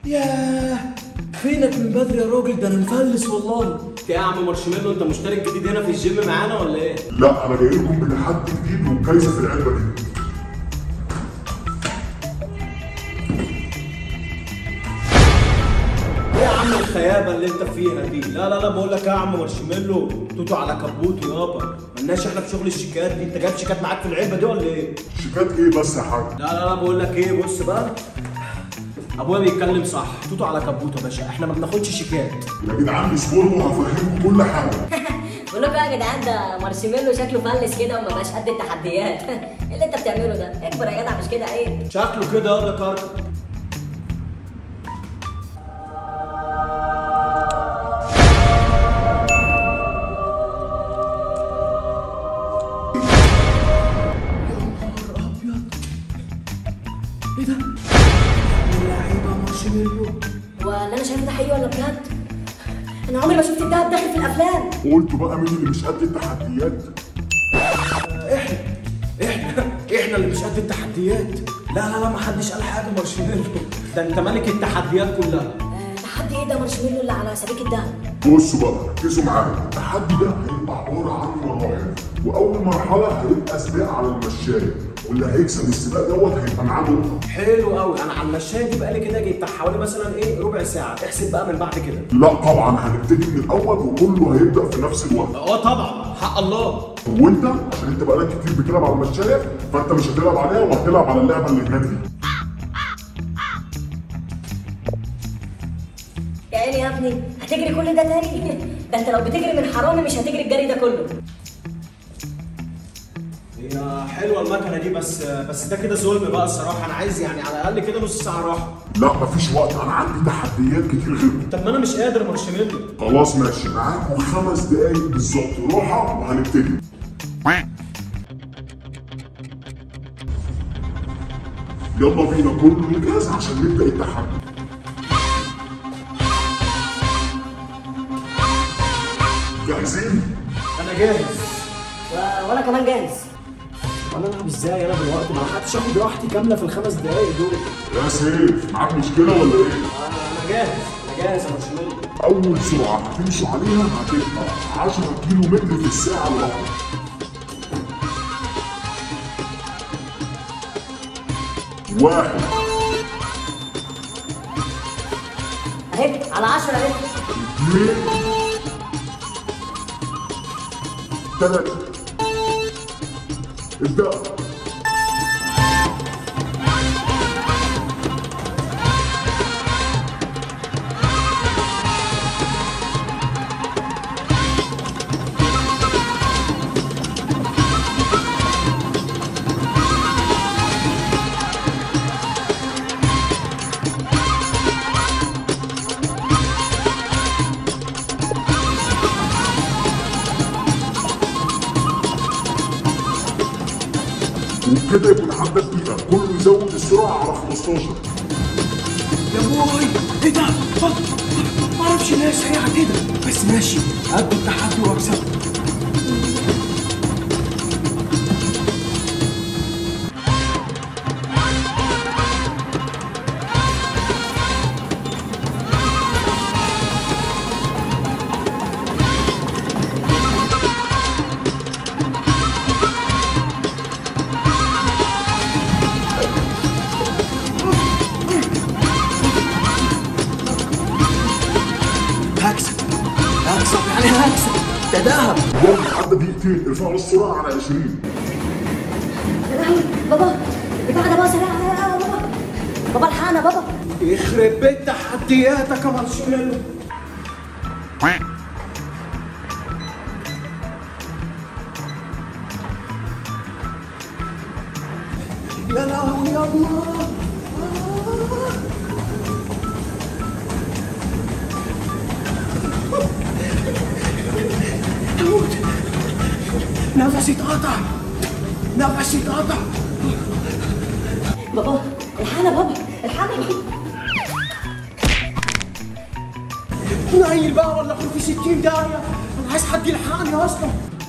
ياه فينك من بدري يا راجل ده انا مفلس والله يا عم مارشميلو انت مشترك جديد هنا في الجيم معانا ولا ايه؟ لا انا جاي لكم بتحدي جديد وجايزه في العلبه دي ايه يا عم الخيابه اللي انت فيها دي؟ لا لا لا بقول لك ايه يا عم مارشميلو توتو على كبوتو يابا مالناش احنا في شغل الشيكات دي انت جايب شيكات معاك في العلبه دي ولا ايه؟ شيكات ايه بس يا حاج لا لا لا بقول لك ايه بص بقى ابويا بيتكلم صح توتو على كبوتو يا باشا احنا ما بناخدش شيكات يا جدعان اصبروا وهفهمكم كل حاجه بقول لكم يا جدعان ده مارشميلو شكله فلس كده وما بقاش قد التحديات ايه اللي انت بتعمله ده؟ اكبر يا جدع مش كده عيب شكله كده يلا كارت ايه ده؟ اللعيبه مارشميلو ولا انا شايف ده حقيقي ولا بجد؟ انا عمري ما شفت الدهب داخل في الافلام قلتوا بقى مين اللي مش قد التحديات احنا احنا احنا اللي مش قد التحديات لا لا لا ما حدش قال حاجه مارشميلو ده انت ملك التحديات كلها آه، تحدي ايه ده مارشميلو اللي على سبيك الدهب؟ بصوا بقى ركزوا معايا التحدي ده هيبقى عباره عن مراحل واول مرحله هيبقى سباق على المشايه واللي هيكسب السباق دوت هيبقى معاه نقطه حلو قوي انا على المشايه دي بقالي كده جاي بتاع حوالي مثلا ايه ربع ساعه احسب بقى من بعد كده لا طبعا هنبتدي من الاول وكله هيبدا في نفس الوقت اه طبعا حق الله وانت عشان انت بقالك كتير بتلعب على المشايه فانت مش هتلعب عليها وهتلعب على اللعبه اللي هناك دي يا عيني يا ابني هتجري كل ده تاني؟ ده انت لو بتجري من حرامي مش هتجري الجري ده كله هي حلوه المكنه دي بس بس ده كده ظلم بقى الصراحه انا عايز يعني على الاقل كده نص ساعه راحه لا مفيش وقت انا عندي تحديات كتير غيركم طب ما انا مش قادر مارشميلو خلاص ماشي معاكم خمس دقايق بالظبط راحه وهنبتدي يلا بينا كله جاهز عشان نبدا التحدي جاهزين؟ انا جاهز و... وانا كمان جاهز انا العب ازاي انا دلوقتي ما لحقتش اخد راحتي كامله في الخمس دقايق دول يا سيف معاك مشكله ولا ايه؟ انا جاهز انا جاهز يا مارشميلو أول سرعة هتمشوا عليها هتبقى 10 كيلو متر في الساعة الواحدة. واحد اهي على 10 اهي اثنين ثلاثة ابدأ وبكده يكون عدى دقيقة كله يزود السرعة على 15 يا بوي ايه ده؟ ما اعرفش ليه سريعه كده بس ماشي قد التحدي واكسب هكسب هكسب يعني هكسب ده دهب يلا عدى دقيقتين ارفعوا السرعة على 20 يا لهوي بابا البتاع ده بقى سريع سريع قوي بابا بابا الحقنا بابا يخرب بيت تحدياتك يا مارشميلو يا لهوي يا الله هموت نفسي اتقطع نفسي اتقطع بابا الحقنا بابا الحقنا بابا نايل بقى ولا اخد في 60 داهيه انا عايز حد يلحقني اصلا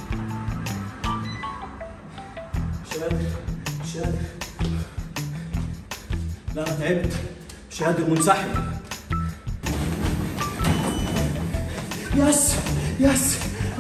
مش قادر مش قادر لا انا تعبت مش قادر منسحب يس يس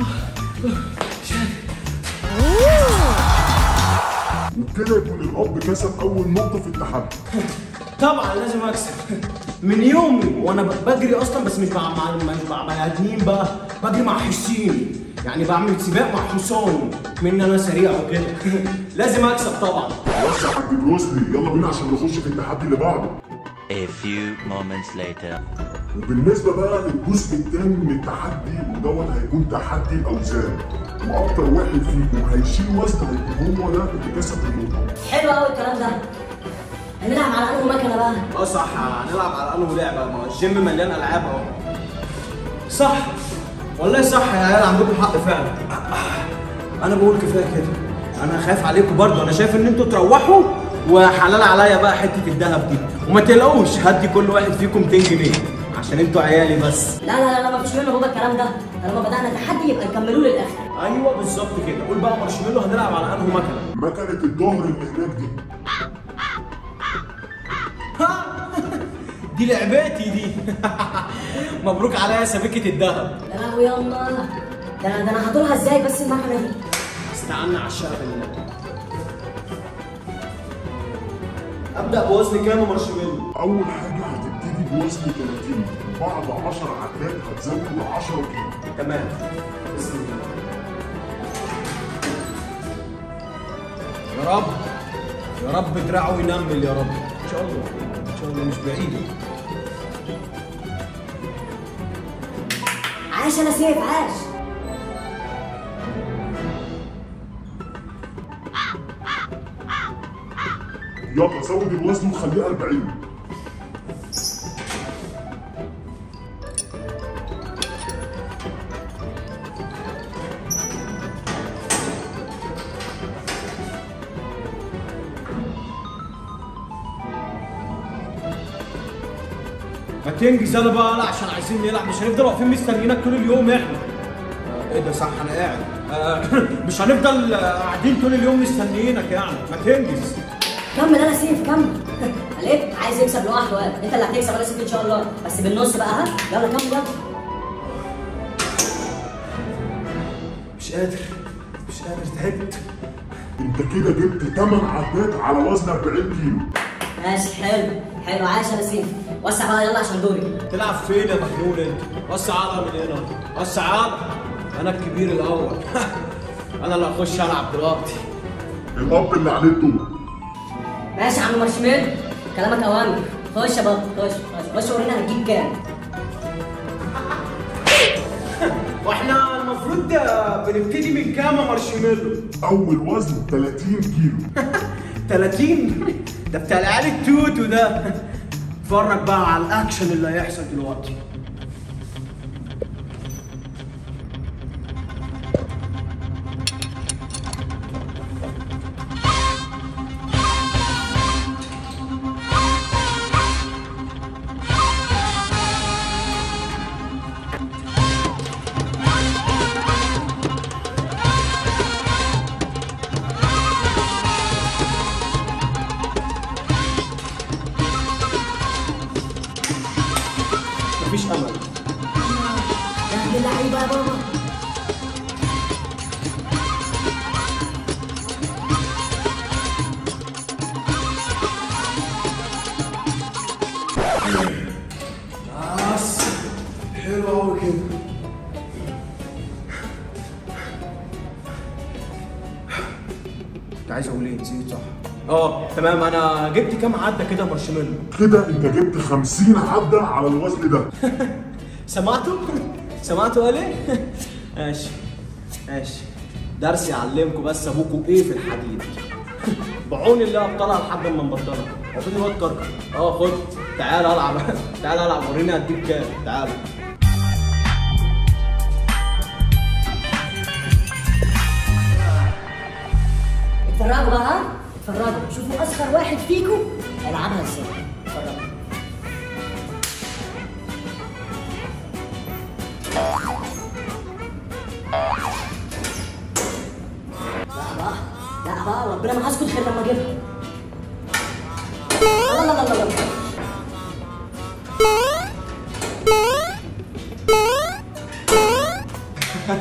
وبكده يكون الاب كسب اول نقطه في التحدي طبعا لازم اكسب من يومي وانا ب- بجري اصلا بس مش مع مع مش مع بني ادمين بقى بجري مع حسين يعني بعمل سباق مع حصان من انا سريع وكده لازم اكسب طبعا بس يا حاج بروسلي يلا بينا عشان نخش في التحدي اللي بعده A few moments later. وبالنسبه بقى للجزء الثاني من التحدي ودوت هيكون تحدي الاوزان واكتر واحد فيكم هيشيل وزن هيكون هو ده اللي كسب النقطه حلو قوي الكلام ده هنلعب على انه مكنه بقى اه صح هنلعب على انه لعبه ما هو الجيم مليان العاب اهو صح والله صح يا عيال عندكم حق فعلا انا بقول كفايه كده انا خايف عليكم برضه انا شايف ان انتوا تروحوا وحلال عليا بقى حته الذهب دي وما تقلقوش هدي كل واحد فيكم 200 جنيه عشان انتوا عيالي بس لا لا لا لا مفيش منه بابا الكلام ده طالما بدانا تحدي يبقى نكملوه للاخر ايوه بالظبط كده قول بقى مارشميلو هنلعب على انه مكنه مكنه الظهر اللي هناك دي دي لعبتي دي مبروك عليا سبيكه الذهب يا لهوي يلا ده انا ده انا هطولها ازاي بس المكنه دي استعنا على الشغل بالله ابدا بوزن كام يا مارشميلو اول حاجه هتبتدي بوزن 30 بعد 10 عدات هتزود 10 كيلو تمام بسم الله يا رب يا رب دراعه ينمل يا رب ان شاء الله ان شاء الله مش بعيد عاش انا سيف عاش يلا زود الوزن وخليه 40 ما تنجز يلا بقى لا عشان عايزين نلعب مش هنفضل واقفين مستنيينك طول اليوم احنا آه، ايه ده صح انا قاعد آه، مش هنفضل آه، قاعدين طول اليوم مستنيينك يعني ما تنجز كمل انا سيف كمل عليك عايز يكسب لوحده واد. انت اللي هتكسب انا سيف ان شاء الله بس بالنص بقى ها يلا كمل يلا مش قادر مش قادر تعبت انت كده جبت 8 عدات على وزن 40 كيلو ماشي حلو حلو عاش انا سيف وسع بقى يلا عشان دوري تلعب فين يا مجنون انت؟ وسع على من هنا وسع على انا الكبير الاول انا اللي هخش العب دلوقتي الاب اللي عليه الدور ماشي يا عم مارشميلو كلامك اوامر خش يا بابا خش خش خش ورينا هتجيب كام واحنا المفروض بنبتدي من كام يا مارشميلو؟ اول وزن 30 كيلو 30 ده بتاع العيال التوتو ده اتفرج بقى على الاكشن اللي هيحصل دلوقتي مفيش امل يا ابن اللعيبه يا بابا بس حلو قوي كده كنت عايز اقول ايه نسيت صح اه تمام انا جبت كام عده كده مارشميلو كده انت جبت 50 عده على الوزن ده سمعتوا سمعتوا قال ايه ماشي ماشي درس يعلمكم بس ابوكم ايه في الحديد بعون الله ابطلها لحد ما نبطلها هو فين الواد كركر اه خد تعال العب تعال العب وريني هديك كام تعال اتفرجوا بقى ها اتفرجوا شوفوا اصغر واحد فيكم هيلعبها ازاي اتفرجوا لا بقى لا بقى ربنا ما هسكت غير لما اجيبها لا لا لا لا لا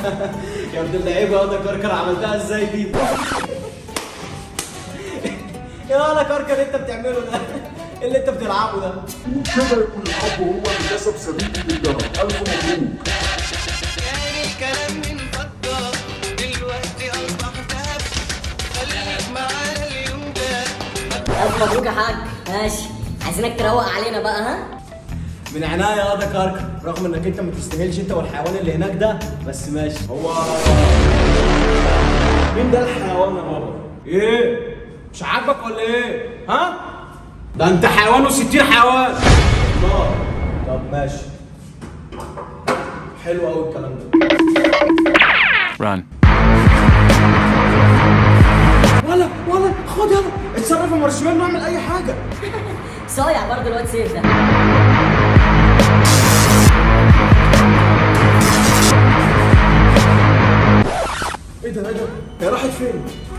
يا ابن اللعيبه يا ده كركر عملتها ازاي دي يا ولا كركر انت بتعمله ده إيه اللي انت بتلعبه ده وكده يكون الحب هو اللي كسب سبيل الجنة ألف مبروك كان الكلام من فترة دلوقتي أصبح ذهب خليك معانا اليوم ده الف مبروك يا حاج ماشي عايزينك تروق علينا بقى ها من عناية يا ده كركر رغم انك انت ما تستاهلش انت والحيوان اللي هناك ده بس ماشي هو مين ده الحيوان يا بابا؟ ايه؟ مش عاجبك ولا ايه؟ ها؟ ده انت حيوان وستين حيوان الله طب ماشي حلو قوي الكلام ده Run. ولا ولا خد يلا اتصرف يا مارشميلو اعمل اي حاجه صايع برضه الواد سيف ده ايه ده ايه ده؟ هي راحت فين؟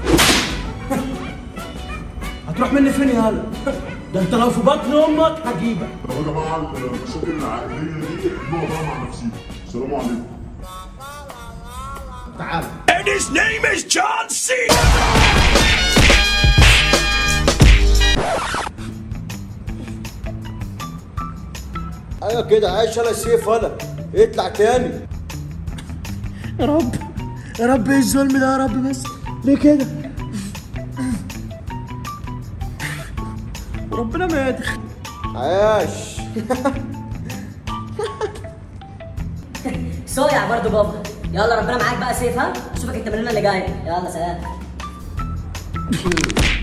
هتروح مني فين يا هلا؟ ده انت لو في بطن امك هجيبك طب يا جماعة المشاكل العائلية دي احلوها بقى مع نفسيكم السلام عليكم تعال And his name is John C. ايوه كده عايش انا سيف ولا اطلع تاني يا رب يا رب ايه الظلم ده يا رب بس ليه كده ربنا ما يدخل عاش صايع برضه بابا يلا ربنا معاك بقى سيف ها اشوفك التمرين اللي جايه يلا سلام